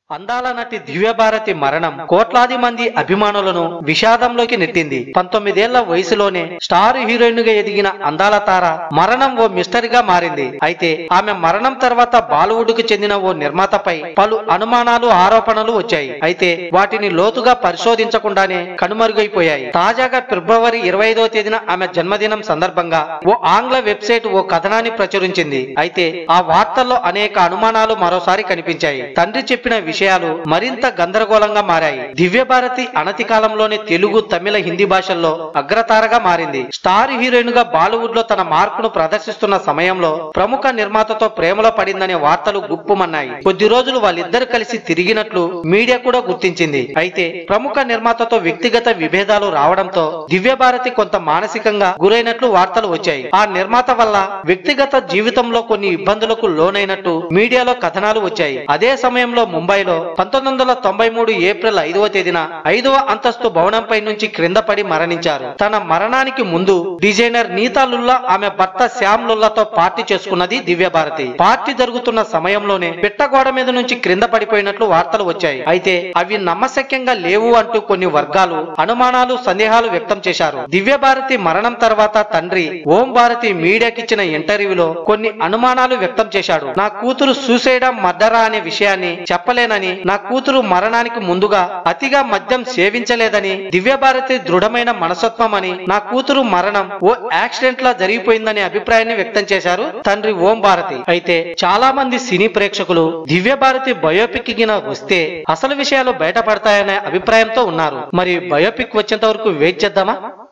అందాల నటి దివ్యభారతి మరణం కోట్లాది మంది అభిమానులను విషాదంలోకి నెట్టింది పంతొమ్మిదేళ్ల వయసులోనే స్టార్ హీరోయిన్ గా ఎదిగిన అందాల తార మరణం ఓ మిస్టరీగా మారింది అయితే ఆమె మరణం తర్వాత బాలీవుడ్ కు చెందిన ఓ నిర్మాతపై పలు అనుమానాలు ఆరోపణలు వచ్చాయి అయితే వాటిని లోతుగా పరిశోధించకుండానే కనుమరుగైపోయాయి తాజాగా ఫిబ్రవరి ఇరవై ఐదో తేదీన ఆమె జన్మదినం సందర్భంగా ఓ ఆంగ్ల వెబ్సైట్ ఓ కథనాన్ని ప్రచురించింది అయితే ఆ వార్తల్లో అనేక అనుమానాలు మరోసారి కనిపించాయి తండ్రి చెప్పిన విషయాలు మరింత గందరగోళంగా మారాయి దివ్య భారతి అనతి కాలంలోనే తెలుగు తమిళ హిందీ భాషల్లో అగ్రతారగా మారింది స్టార్ హీరోయిన్ గా బాలీవుడ్ లో తన మార్కును ప్రదర్శిస్తున్న సమయంలో ప్రముఖ నిర్మాతతో ప్రేమలో పడిందనే వార్తలు గుప్పుమన్నాయి కొద్ది రోజులు వాళ్ళిద్దరు కలిసి తిరిగినట్లు మీడియా కూడా గుర్తించింది అయితే ప్రముఖ నిర్మాతతో వ్యక్తిగత విభేదాలు రావడంతో దివ్య భారతి కొంత మానసికంగా గురైనట్లు వార్తలు వచ్చాయి ఆ నిర్మాత వల్ల వ్యక్తిగత జీవితంలో కొన్ని ఇబ్బందులకు లోనైనట్టు మీడియాలో కథనాలు వచ్చాయి అదే సమయంలో ముంబైలో పంతొమ్మిది వందల తొంభై మూడు ఏప్రిల్ ఐదవ తేదీన ఐదవ అంతస్తు భవనంపై నుంచి క్రింద పడి మరణించారు తన మరణానికి ముందు డిజైనర్ నీతా లుల్లా ఆమె భర్త శ్యామ్ లుల్లాతో పార్టీ చేసుకున్నది దివ్య భారతి పార్టీ జరుగుతున్న సమయంలోనే పిట్టగోడ మీద నుంచి క్రింద పడిపోయినట్లు వార్తలు వచ్చాయి అయితే అవి నమ్మశక్యంగా లేవు అంటూ కొన్ని వర్గాలు అనుమానాలు సందేహాలు వ్యక్తం చేశారు దివ్య భారతి మరణం తర్వాత తండ్రి ఓం భారతి మీడియాకిచ్చిన ఇంటర్వ్యూలో కొన్ని అనుమానాలు వ్యక్తం చేశాడు నా కూతురు సూసైడా మర్డరా అనే విషయాన్ని చెప్పలేనని నా కూతురు మరణానికి ముందుగా అతిగా మద్యం సేవించలేదని దివ్య భారతి దృఢమైన మనసత్వం అని నా కూతురు మరణం ఓ యాక్సిడెంట్ లా జరిగిపోయిందనే అభిప్రాయాన్ని వ్యక్తం చేశారు తండ్రి ఓం భారతి అయితే చాలా మంది సినీ ప్రేక్షకులు దివ్య భారతి బయోపిక్ గిన వస్తే అసలు విషయాలు బయటపడతాయనే అభిప్రాయంతో ఉన్నారు మరి బయోపిక్ వచ్చేంత వరకు వెయిట్ చేద్దామా